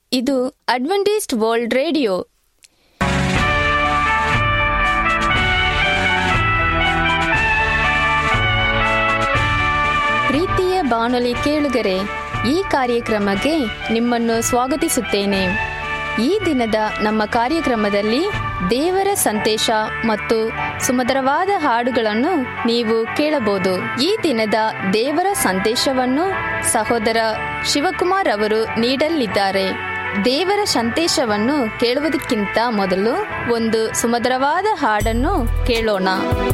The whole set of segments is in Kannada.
ಇದು ಅಡ್ವೆಂಟಿಸ್ಟ್ ವರ್ಲ್ಡ್ ರೇಡಿಯೋ ಪ್ರೀತಿಯ ಬಾನುಲಿ ಕೇಳುಗರೆ ಈ ಕಾರ್ಯಕ್ರಮಕ್ಕೆ ನಿಮ್ಮನ್ನು ಸ್ವಾಗತಿಸುತ್ತೇನೆ ಈ ದಿನದ ನಮ್ಮ ಕಾರ್ಯಕ್ರಮದಲ್ಲಿ ದೇವರ ಸಂದೇಶ ಮತ್ತು ಸುಮಧುರವಾದ ಹಾಡುಗಳನ್ನು ನೀವು ಕೇಳಬಹುದು ಈ ದಿನದ ದೇವರ ಸಂದೇಶವನ್ನು ಸಹೋದರ ಶಿವಕುಮಾರ್ ಅವರು ನೀಡಲಿದ್ದಾರೆ ದೇವರ ಸಂದೇಶವನ್ನು ಕೇಳುವುದಕ್ಕಿಂತ ಮೊದಲು ಒಂದು ಸುಮಧುರವಾದ ಹಾಡನ್ನು ಕೇಳೋಣ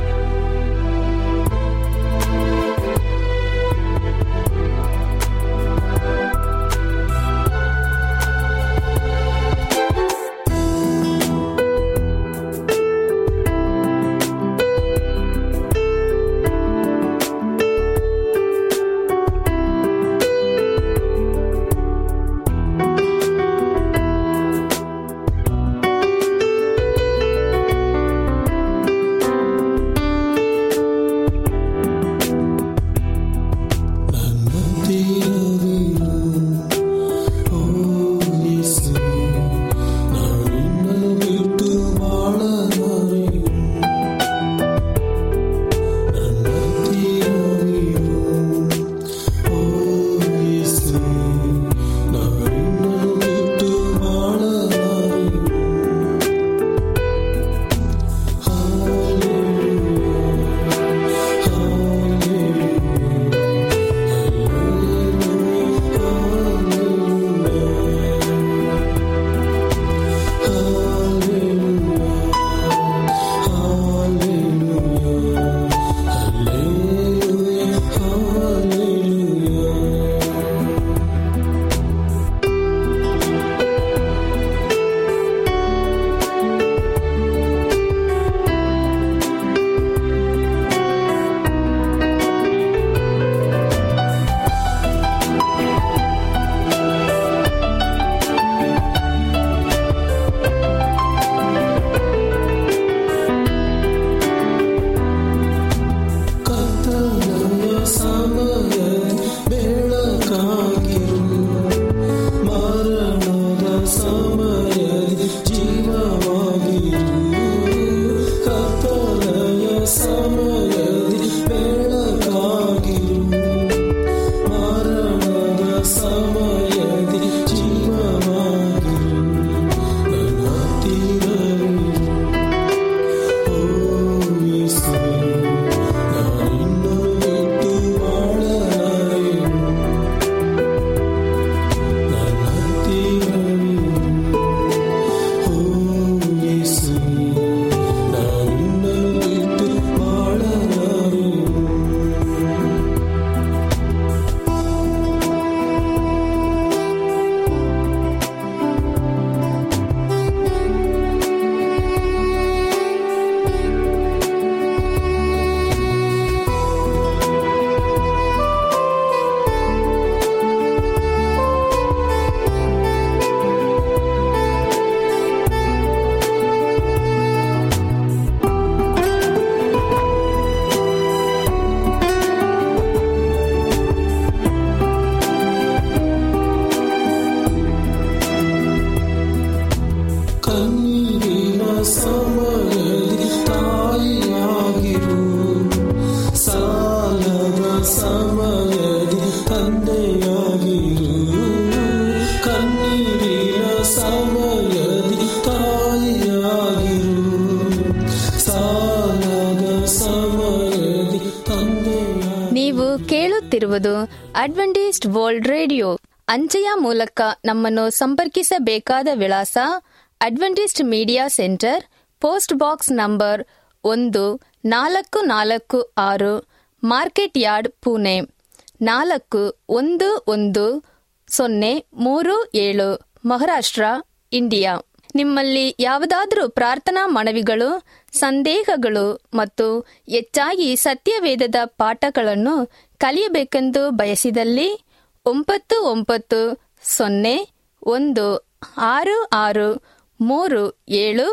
ನೀವು ಕೇಳುತ್ತಿರುವುದು ಅಡ್ವೆಂಟಿಸ್ಟ್ ವರ್ಲ್ಡ್ ರೇಡಿಯೋ ಅಂಚೆಯ ಮೂಲಕ ನಮ್ಮನ್ನು ಸಂಪರ್ಕಿಸಬೇಕಾದ ವಿಳಾಸ Adventist media centre post box number ಒಂದು ನಾಲ್ಕು ನಾಲ್ಕು ಆರು ಮಾರ್ಕೆಟ್ ಯಾರ್ಡ್ ಪುಣೆ ನಾಲ್ಕು ಒಂದು ಒಂದು ಸೊನ್ನೆ ಮೂರು ಏಳು ಮಹಾರಾಷ್ಟ್ರ ಇಂಡಿಯಾ ನಿಮ್ಮಲ್ಲಿ ಯಾವುದಾದರೂ ಪ್ರಾರ್ಥನಾ ಮನವಿಗಳು ಸಂದೇಹಗಳು ಮತ್ತು ಹೆಚ್ಚಾಗಿ ಸತ್ಯವೇದದ ಪಾಠಗಳನ್ನು ಕಲಿಯಬೇಕೆಂದು ಬಯಸಿದಲ್ಲಿ ಒಂಬತ್ತು ಒಂಬತ್ತು ಸೊನ್ನೆ ಒಂದು ಆರು ಆರು ಮೂರು ಏಳು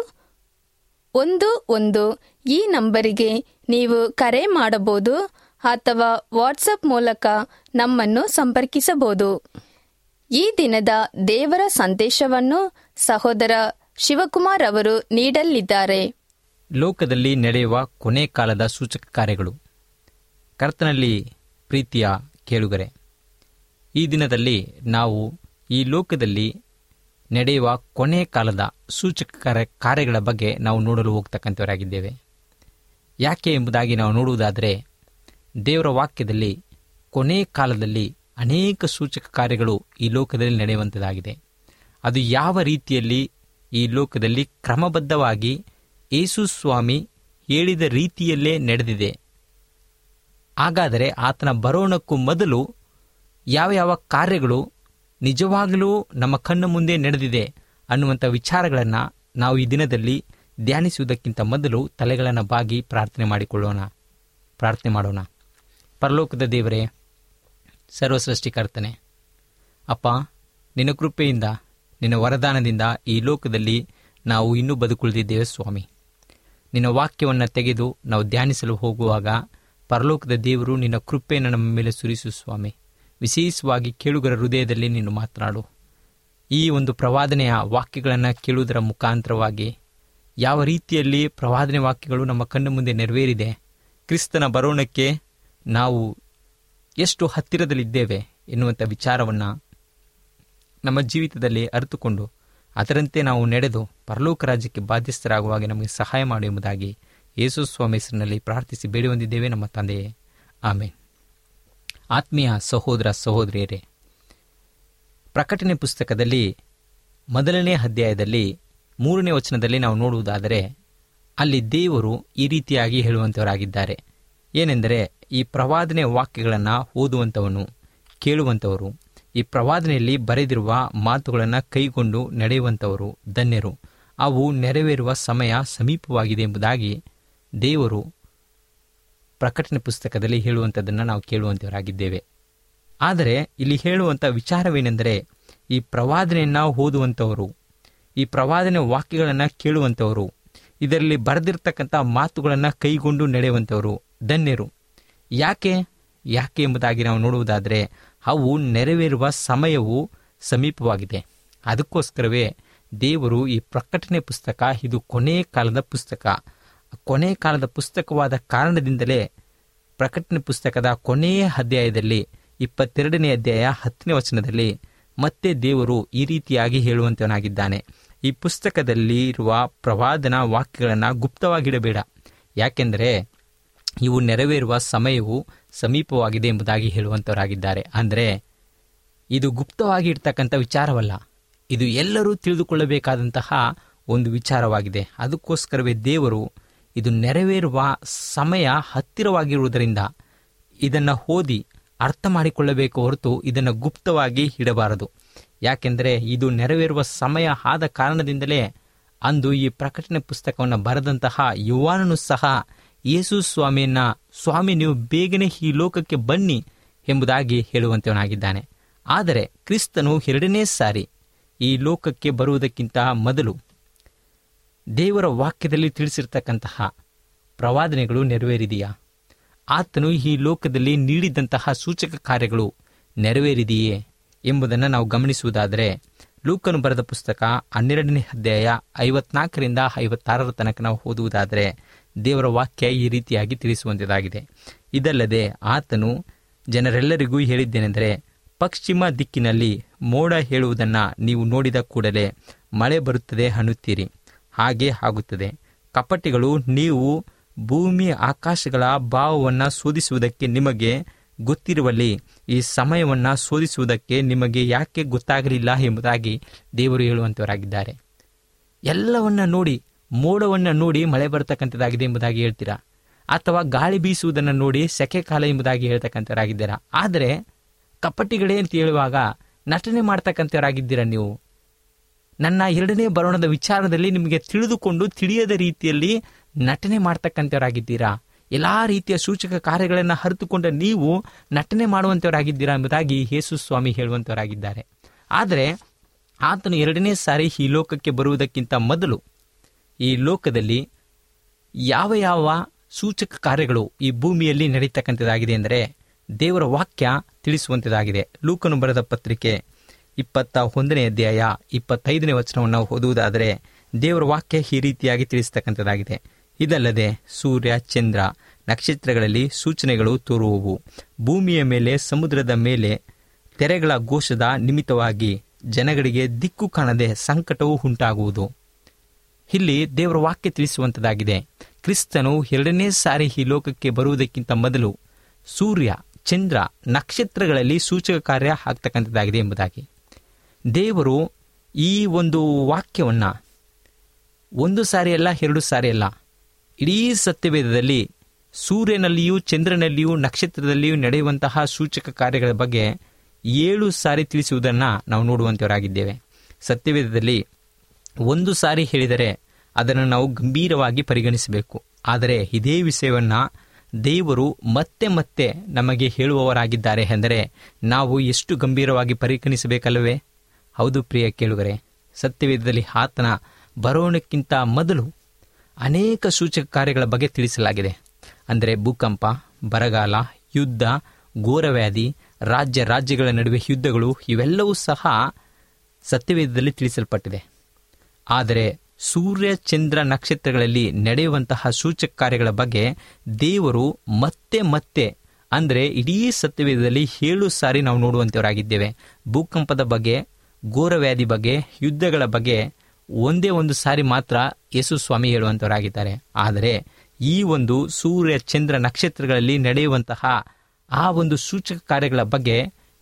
ಒಂದು ಒಂದು ಈ ನಂಬರಿಗೆ ನೀವು ಕರೆ ಮಾಡಬಹುದು ಅಥವಾ ವಾಟ್ಸಪ್ ಮೂಲಕ ನಮ್ಮನ್ನು ಸಂಪರ್ಕಿಸಬಹುದು ಈ ದಿನದ ದೇವರ ಸಂದೇಶವನ್ನು ಸಹೋದರ ಶಿವಕುಮಾರ್ ಅವರು ನೀಡಲಿದ್ದಾರೆ ಲೋಕದಲ್ಲಿ ನಡೆಯುವ ಕೊನೆ ಕಾಲದ ಸೂಚಕ ಕಾರ್ಯಗಳು ಕರ್ತನಲ್ಲಿ ಪ್ರೀತಿಯ ಕೇಳುಗರೆ ಈ ದಿನದಲ್ಲಿ ನಾವು ಈ ಲೋಕದಲ್ಲಿ ನಡೆಯುವ ಕೊನೆ ಕಾಲದ ಸೂಚಕ ಕಾರ್ಯ ಕಾರ್ಯಗಳ ಬಗ್ಗೆ ನಾವು ನೋಡಲು ಹೋಗ್ತಕ್ಕಂಥವರಾಗಿದ್ದೇವೆ ಯಾಕೆ ಎಂಬುದಾಗಿ ನಾವು ನೋಡುವುದಾದರೆ ದೇವರ ವಾಕ್ಯದಲ್ಲಿ ಕೊನೆ ಕಾಲದಲ್ಲಿ ಅನೇಕ ಸೂಚಕ ಕಾರ್ಯಗಳು ಈ ಲೋಕದಲ್ಲಿ ನಡೆಯುವಂಥದ್ದಾಗಿದೆ ಅದು ಯಾವ ರೀತಿಯಲ್ಲಿ ಈ ಲೋಕದಲ್ಲಿ ಕ್ರಮಬದ್ಧವಾಗಿ ಯೇಸು ಸ್ವಾಮಿ ಹೇಳಿದ ರೀತಿಯಲ್ಲೇ ನಡೆದಿದೆ ಹಾಗಾದರೆ ಆತನ ಬರೋಣಕ್ಕೂ ಮೊದಲು ಯಾವ ಯಾವ ಕಾರ್ಯಗಳು ನಿಜವಾಗಲೂ ನಮ್ಮ ಕಣ್ಣು ಮುಂದೆ ನಡೆದಿದೆ ಅನ್ನುವಂಥ ವಿಚಾರಗಳನ್ನು ನಾವು ಈ ದಿನದಲ್ಲಿ ಧ್ಯಾನಿಸುವುದಕ್ಕಿಂತ ಮೊದಲು ತಲೆಗಳನ್ನು ಬಾಗಿ ಪ್ರಾರ್ಥನೆ ಮಾಡಿಕೊಳ್ಳೋಣ ಪ್ರಾರ್ಥನೆ ಮಾಡೋಣ ಪರಲೋಕದ ದೇವರೇ ಸರ್ವಸೃಷ್ಟಿಕರ್ತನೆ ಅಪ್ಪ ನಿನ್ನ ಕೃಪೆಯಿಂದ ನಿನ್ನ ವರದಾನದಿಂದ ಈ ಲೋಕದಲ್ಲಿ ನಾವು ಇನ್ನೂ ಬದುಕುಳಿದಿದ್ದೇವೆ ಸ್ವಾಮಿ ನಿನ್ನ ವಾಕ್ಯವನ್ನು ತೆಗೆದು ನಾವು ಧ್ಯಾನಿಸಲು ಹೋಗುವಾಗ ಪರಲೋಕದ ದೇವರು ನಿನ್ನ ಕೃಪೆಯನ್ನು ನಮ್ಮ ಮೇಲೆ ಸುರಿಸು ಸ್ವಾಮಿ ವಿಶೇಷವಾಗಿ ಕೇಳುಗರ ಹೃದಯದಲ್ಲಿ ನೀನು ಮಾತನಾಡು ಈ ಒಂದು ಪ್ರವಾದನೆಯ ವಾಕ್ಯಗಳನ್ನು ಕೇಳುವುದರ ಮುಖಾಂತರವಾಗಿ ಯಾವ ರೀತಿಯಲ್ಲಿ ಪ್ರವಾದನೆ ವಾಕ್ಯಗಳು ನಮ್ಮ ಕಣ್ಣು ಮುಂದೆ ನೆರವೇರಿದೆ ಕ್ರಿಸ್ತನ ಬರೋಣಕ್ಕೆ ನಾವು ಎಷ್ಟು ಹತ್ತಿರದಲ್ಲಿದ್ದೇವೆ ಎನ್ನುವಂಥ ವಿಚಾರವನ್ನು ನಮ್ಮ ಜೀವಿತದಲ್ಲಿ ಅರಿತುಕೊಂಡು ಅದರಂತೆ ನಾವು ನಡೆದು ಪರಲೋಕ ರಾಜ್ಯಕ್ಕೆ ಬಾಧ್ಯಸ್ಥರಾಗುವಾಗ ನಮಗೆ ಸಹಾಯ ಮಾಡು ಎಂಬುದಾಗಿ ಯೇಸು ಸ್ವಾಮಿ ಹೆಸರಿನಲ್ಲಿ ಪ್ರಾರ್ಥಿಸಿ ಬೇಡಿ ಹೊಂದಿದ್ದೇವೆ ನಮ್ಮ ತಂದೆಯೇ ಆಮೇಲೆ ಆತ್ಮೀಯ ಸಹೋದರ ಸಹೋದರಿಯರೇ ಪ್ರಕಟಣೆ ಪುಸ್ತಕದಲ್ಲಿ ಮೊದಲನೇ ಅಧ್ಯಾಯದಲ್ಲಿ ಮೂರನೇ ವಚನದಲ್ಲಿ ನಾವು ನೋಡುವುದಾದರೆ ಅಲ್ಲಿ ದೇವರು ಈ ರೀತಿಯಾಗಿ ಹೇಳುವಂಥವರಾಗಿದ್ದಾರೆ ಏನೆಂದರೆ ಈ ಪ್ರವಾದನೆ ವಾಕ್ಯಗಳನ್ನು ಓದುವಂಥವನು ಕೇಳುವಂಥವರು ಈ ಪ್ರವಾದನೆಯಲ್ಲಿ ಬರೆದಿರುವ ಮಾತುಗಳನ್ನು ಕೈಗೊಂಡು ನಡೆಯುವಂಥವರು ಧನ್ಯರು ಅವು ನೆರವೇರುವ ಸಮಯ ಸಮೀಪವಾಗಿದೆ ಎಂಬುದಾಗಿ ದೇವರು ಪ್ರಕಟಣೆ ಪುಸ್ತಕದಲ್ಲಿ ಹೇಳುವಂಥದ್ದನ್ನು ನಾವು ಕೇಳುವಂಥವರಾಗಿದ್ದೇವೆ ಆದರೆ ಇಲ್ಲಿ ಹೇಳುವಂಥ ವಿಚಾರವೇನೆಂದರೆ ಈ ಪ್ರವಾದನೆಯನ್ನು ಓದುವಂಥವರು ಈ ಪ್ರವಾದನೆ ವಾಕ್ಯಗಳನ್ನು ಕೇಳುವಂಥವರು ಇದರಲ್ಲಿ ಬರೆದಿರ್ತಕ್ಕಂಥ ಮಾತುಗಳನ್ನು ಕೈಗೊಂಡು ನಡೆಯುವಂಥವರು ಧನ್ಯರು ಯಾಕೆ ಯಾಕೆ ಎಂಬುದಾಗಿ ನಾವು ನೋಡುವುದಾದರೆ ಅವು ನೆರವೇರುವ ಸಮಯವು ಸಮೀಪವಾಗಿದೆ ಅದಕ್ಕೋಸ್ಕರವೇ ದೇವರು ಈ ಪ್ರಕಟಣೆ ಪುಸ್ತಕ ಇದು ಕೊನೆ ಕಾಲದ ಪುಸ್ತಕ ಕೊನೆ ಕಾಲದ ಪುಸ್ತಕವಾದ ಕಾರಣದಿಂದಲೇ ಪ್ರಕಟಣೆ ಪುಸ್ತಕದ ಕೊನೆಯ ಅಧ್ಯಾಯದಲ್ಲಿ ಇಪ್ಪತ್ತೆರಡನೇ ಅಧ್ಯಾಯ ಹತ್ತನೇ ವಚನದಲ್ಲಿ ಮತ್ತೆ ದೇವರು ಈ ರೀತಿಯಾಗಿ ಹೇಳುವಂತವನಾಗಿದ್ದಾನೆ ಈ ಪುಸ್ತಕದಲ್ಲಿ ಇರುವ ಪ್ರವಾದನ ವಾಕ್ಯಗಳನ್ನು ಗುಪ್ತವಾಗಿಡಬೇಡ ಯಾಕೆಂದರೆ ಇವು ನೆರವೇರುವ ಸಮಯವು ಸಮೀಪವಾಗಿದೆ ಎಂಬುದಾಗಿ ಹೇಳುವಂತವರಾಗಿದ್ದಾರೆ ಅಂದರೆ ಇದು ಗುಪ್ತವಾಗಿ ಇರ್ತಕ್ಕಂಥ ವಿಚಾರವಲ್ಲ ಇದು ಎಲ್ಲರೂ ತಿಳಿದುಕೊಳ್ಳಬೇಕಾದಂತಹ ಒಂದು ವಿಚಾರವಾಗಿದೆ ಅದಕ್ಕೋಸ್ಕರವೇ ದೇವರು ಇದು ನೆರವೇರುವ ಸಮಯ ಹತ್ತಿರವಾಗಿರುವುದರಿಂದ ಇದನ್ನು ಓದಿ ಅರ್ಥ ಮಾಡಿಕೊಳ್ಳಬೇಕು ಹೊರತು ಇದನ್ನು ಗುಪ್ತವಾಗಿ ಇಡಬಾರದು ಯಾಕೆಂದರೆ ಇದು ನೆರವೇರುವ ಸಮಯ ಆದ ಕಾರಣದಿಂದಲೇ ಅಂದು ಈ ಪ್ರಕಟಣೆ ಪುಸ್ತಕವನ್ನು ಬರೆದಂತಹ ಯುವಾನನು ಸಹ ಯೇಸು ಸ್ವಾಮಿಯನ್ನ ಸ್ವಾಮಿ ನೀವು ಬೇಗನೆ ಈ ಲೋಕಕ್ಕೆ ಬನ್ನಿ ಎಂಬುದಾಗಿ ಹೇಳುವಂತವನಾಗಿದ್ದಾನೆ ಆದರೆ ಕ್ರಿಸ್ತನು ಎರಡನೇ ಸಾರಿ ಈ ಲೋಕಕ್ಕೆ ಬರುವುದಕ್ಕಿಂತ ಮೊದಲು ದೇವರ ವಾಕ್ಯದಲ್ಲಿ ತಿಳಿಸಿರ್ತಕ್ಕಂತಹ ಪ್ರವಾದನೆಗಳು ನೆರವೇರಿದೆಯಾ ಆತನು ಈ ಲೋಕದಲ್ಲಿ ನೀಡಿದಂತಹ ಸೂಚಕ ಕಾರ್ಯಗಳು ನೆರವೇರಿದೆಯೇ ಎಂಬುದನ್ನು ನಾವು ಗಮನಿಸುವುದಾದರೆ ಲೂಕನು ಬರೆದ ಪುಸ್ತಕ ಹನ್ನೆರಡನೇ ಅಧ್ಯಾಯ ಐವತ್ನಾಲ್ಕರಿಂದ ಐವತ್ತಾರರ ತನಕ ನಾವು ಓದುವುದಾದರೆ ದೇವರ ವಾಕ್ಯ ಈ ರೀತಿಯಾಗಿ ತಿಳಿಸುವಂಥದ್ದಾಗಿದೆ ಇದಲ್ಲದೆ ಆತನು ಜನರೆಲ್ಲರಿಗೂ ಹೇಳಿದ್ದೇನೆಂದರೆ ಪಶ್ಚಿಮ ದಿಕ್ಕಿನಲ್ಲಿ ಮೋಡ ಹೇಳುವುದನ್ನು ನೀವು ನೋಡಿದ ಕೂಡಲೇ ಮಳೆ ಬರುತ್ತದೆ ಅನ್ನುತ್ತೀರಿ ಹಾಗೆ ಆಗುತ್ತದೆ ಕಪಟಿಗಳು ನೀವು ಭೂಮಿ ಆಕಾಶಗಳ ಭಾವವನ್ನು ಶೋಧಿಸುವುದಕ್ಕೆ ನಿಮಗೆ ಗೊತ್ತಿರುವಲ್ಲಿ ಈ ಸಮಯವನ್ನು ಶೋಧಿಸುವುದಕ್ಕೆ ನಿಮಗೆ ಯಾಕೆ ಗೊತ್ತಾಗಲಿಲ್ಲ ಎಂಬುದಾಗಿ ದೇವರು ಹೇಳುವಂಥವರಾಗಿದ್ದಾರೆ ಎಲ್ಲವನ್ನ ನೋಡಿ ಮೋಡವನ್ನು ನೋಡಿ ಮಳೆ ಬರತಕ್ಕಂಥದ್ದಾಗಿದೆ ಎಂಬುದಾಗಿ ಹೇಳ್ತೀರಾ ಅಥವಾ ಗಾಳಿ ಬೀಸುವುದನ್ನು ನೋಡಿ ಸೆಕೆ ಕಾಲ ಎಂಬುದಾಗಿ ಹೇಳ್ತಕ್ಕಂಥವರಾಗಿದ್ದೀರಾ ಆದರೆ ಕಪಟಿಗಳೇ ಅಂತ ಹೇಳುವಾಗ ನಟನೆ ಮಾಡ್ತಕ್ಕಂಥವರಾಗಿದ್ದೀರಾ ನೀವು ನನ್ನ ಎರಡನೇ ಬರೋಣದ ವಿಚಾರದಲ್ಲಿ ನಿಮಗೆ ತಿಳಿದುಕೊಂಡು ತಿಳಿಯದ ರೀತಿಯಲ್ಲಿ ನಟನೆ ಮಾಡ್ತಕ್ಕಂಥವರಾಗಿದ್ದೀರಾ ಎಲ್ಲ ರೀತಿಯ ಸೂಚಕ ಕಾರ್ಯಗಳನ್ನು ಹರಿತುಕೊಂಡ ನೀವು ನಟನೆ ಮಾಡುವಂಥವರಾಗಿದ್ದೀರಾ ಎಂಬುದಾಗಿ ಯೇಸು ಸ್ವಾಮಿ ಹೇಳುವಂಥವರಾಗಿದ್ದಾರೆ ಆದರೆ ಆತನು ಎರಡನೇ ಸಾರಿ ಈ ಲೋಕಕ್ಕೆ ಬರುವುದಕ್ಕಿಂತ ಮೊದಲು ಈ ಲೋಕದಲ್ಲಿ ಯಾವ ಯಾವ ಸೂಚಕ ಕಾರ್ಯಗಳು ಈ ಭೂಮಿಯಲ್ಲಿ ನಡೀತಕ್ಕಂಥದ್ದಾಗಿದೆ ಎಂದರೆ ದೇವರ ವಾಕ್ಯ ತಿಳಿಸುವಂಥದ್ದಾಗಿದೆ ಲೂಕನು ಬರೆದ ಪತ್ರಿಕೆ ಇಪ್ಪತ್ತ ಒಂದನೇ ಅಧ್ಯಾಯ ಇಪ್ಪತ್ತೈದನೇ ವಚನವನ್ನು ನಾವು ಓದುವುದಾದರೆ ದೇವರ ವಾಕ್ಯ ಈ ರೀತಿಯಾಗಿ ತಿಳಿಸ್ತಕ್ಕಂಥದ್ದಾಗಿದೆ ಇದಲ್ಲದೆ ಸೂರ್ಯ ಚಂದ್ರ ನಕ್ಷತ್ರಗಳಲ್ಲಿ ಸೂಚನೆಗಳು ತೋರುವವು ಭೂಮಿಯ ಮೇಲೆ ಸಮುದ್ರದ ಮೇಲೆ ತೆರೆಗಳ ಘೋಷದ ನಿಮಿತ್ತವಾಗಿ ಜನಗಳಿಗೆ ದಿಕ್ಕು ಕಾಣದೆ ಸಂಕಟವು ಉಂಟಾಗುವುದು ಇಲ್ಲಿ ದೇವರ ವಾಕ್ಯ ತಿಳಿಸುವಂಥದ್ದಾಗಿದೆ ಕ್ರಿಸ್ತನು ಎರಡನೇ ಸಾರಿ ಈ ಲೋಕಕ್ಕೆ ಬರುವುದಕ್ಕಿಂತ ಮೊದಲು ಸೂರ್ಯ ಚಂದ್ರ ನಕ್ಷತ್ರಗಳಲ್ಲಿ ಸೂಚಕ ಕಾರ್ಯ ಆಗ್ತಕ್ಕಂಥದ್ದಾಗಿದೆ ಎಂಬುದಾಗಿ ದೇವರು ಈ ಒಂದು ವಾಕ್ಯವನ್ನು ಒಂದು ಸಾರಿ ಅಲ್ಲ ಎರಡು ಸಾರಿ ಅಲ್ಲ ಇಡೀ ಸತ್ಯವೇದದಲ್ಲಿ ಸೂರ್ಯನಲ್ಲಿಯೂ ಚಂದ್ರನಲ್ಲಿಯೂ ನಕ್ಷತ್ರದಲ್ಲಿಯೂ ನಡೆಯುವಂತಹ ಸೂಚಕ ಕಾರ್ಯಗಳ ಬಗ್ಗೆ ಏಳು ಸಾರಿ ತಿಳಿಸುವುದನ್ನು ನಾವು ನೋಡುವಂತವರಾಗಿದ್ದೇವೆ ಸತ್ಯವೇದದಲ್ಲಿ ಒಂದು ಸಾರಿ ಹೇಳಿದರೆ ಅದನ್ನು ನಾವು ಗಂಭೀರವಾಗಿ ಪರಿಗಣಿಸಬೇಕು ಆದರೆ ಇದೇ ವಿಷಯವನ್ನು ದೇವರು ಮತ್ತೆ ಮತ್ತೆ ನಮಗೆ ಹೇಳುವವರಾಗಿದ್ದಾರೆ ಎಂದರೆ ನಾವು ಎಷ್ಟು ಗಂಭೀರವಾಗಿ ಪರಿಗಣಿಸಬೇಕಲ್ಲವೇ ಹೌದು ಪ್ರಿಯ ಕೇಳುಗರೆ ಸತ್ಯವೇದದಲ್ಲಿ ಆತನ ಬರೋಣಕ್ಕಿಂತ ಮೊದಲು ಅನೇಕ ಸೂಚಕ ಕಾರ್ಯಗಳ ಬಗ್ಗೆ ತಿಳಿಸಲಾಗಿದೆ ಅಂದರೆ ಭೂಕಂಪ ಬರಗಾಲ ಯುದ್ಧ ಘೋರವ್ಯಾಧಿ ರಾಜ್ಯ ರಾಜ್ಯಗಳ ನಡುವೆ ಯುದ್ಧಗಳು ಇವೆಲ್ಲವೂ ಸಹ ಸತ್ಯವೇದದಲ್ಲಿ ತಿಳಿಸಲ್ಪಟ್ಟಿದೆ ಆದರೆ ಸೂರ್ಯ ಚಂದ್ರ ನಕ್ಷತ್ರಗಳಲ್ಲಿ ನಡೆಯುವಂತಹ ಸೂಚಕ ಕಾರ್ಯಗಳ ಬಗ್ಗೆ ದೇವರು ಮತ್ತೆ ಮತ್ತೆ ಅಂದರೆ ಇಡೀ ಸತ್ಯವೇದದಲ್ಲಿ ಏಳು ಸಾರಿ ನಾವು ನೋಡುವಂತವರಾಗಿದ್ದೇವೆ ಭೂಕಂಪದ ಬಗ್ಗೆ ಘೋರವ್ಯಾಧಿ ಬಗ್ಗೆ ಯುದ್ಧಗಳ ಬಗ್ಗೆ ಒಂದೇ ಒಂದು ಸಾರಿ ಮಾತ್ರ ಯೇಸು ಸ್ವಾಮಿ ಹೇಳುವಂತವರಾಗಿದ್ದಾರೆ ಆದರೆ ಈ ಒಂದು ಸೂರ್ಯ ಚಂದ್ರ ನಕ್ಷತ್ರಗಳಲ್ಲಿ ನಡೆಯುವಂತಹ ಆ ಒಂದು ಸೂಚಕ ಕಾರ್ಯಗಳ ಬಗ್ಗೆ